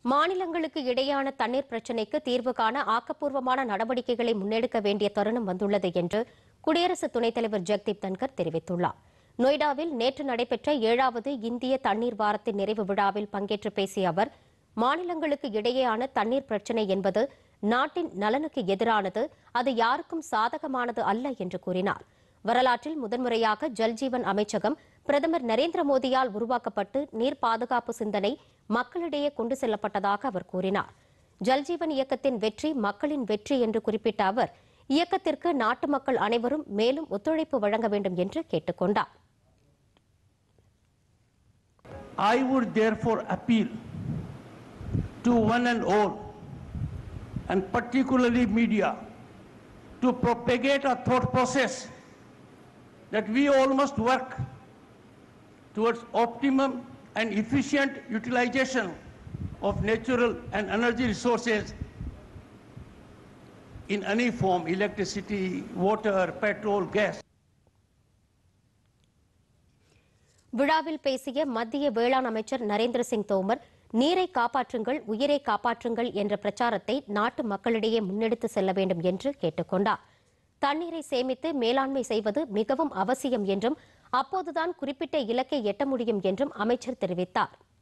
மாநிலங்களுக்கு இடையேயான தண்ணீர் பிரச்சினைக்கு தீர்வு காண ஆக்கப்பூர்வமான நடவடிக்கைகளை முன்னெடுக்க வேண்டிய தருணம் வந்துள்ளது என்று குடியரசு துணைத் தலைவர் ஜெக்தீப் தன்கர் தெரிவித்துள்ளார் நொய்டாவில் நேற்று நடைபெற்ற ஏழாவது இந்திய தண்ணீர் வாரத்தின் நிறைவு விழாவில் பங்கேற்று பேசிய அவர் மாநிலங்களுக்கு இடையேயான தண்ணீர் பிரச்சினை என்பது நாட்டின் நலனுக்கு எதிரானது அது யாருக்கும் சாதகமானது அல்ல என்று கூறினார் வரலாற்றில் முதன்முறையாக ஜல்ஜீவன் அமைச்சகம் பிரதமர் நரேந்திர மோடியால் உருவாக்கப்பட்டு நீர் பாதுகாப்பு சிந்தனை மக்களிடையே கொண்டு செல்லப்பட்டதாக அவர் கூறினார் ஜல்ஜீவன் இயக்கத்தின் வெற்றி மக்களின் வெற்றி என்று குறிப்பிட்ட அவர் இயக்கத்திற்கு நாட்டு மக்கள் அனைவரும் மேலும் ஒத்துழைப்பு வழங்க வேண்டும் என்று கேட்டுக் கொண்டார் I would therefore appeal to one and all, and particularly media, to propagate a thought process that we all must work towards optimum and efficient utilization of natural and energy resources in any form electricity, water, petrol, gas. விழாவில் பேசிய மத்திய வேளாண் அமைச்சர் நரேந்திர சிங் தோமர் நீரை காப்பாற்றுங்கள் உயிரை காப்பாற்றுங்கள் என்ற பிரச்சாரத்தை நாட்டு மக்களிடையே முன்னெடுத்து செல்ல வேண்டும் என்று கேட்டுக் கொண்டார் தண்ணீரை சேமித்து மேலாண்மை செய்வது மிகவும் அவசியம் என்றும் அப்போதுதான் குறிப்பிட்ட இலக்கை எட்ட முடியும் என்றும் அமைச்சர் தெரிவித்தார்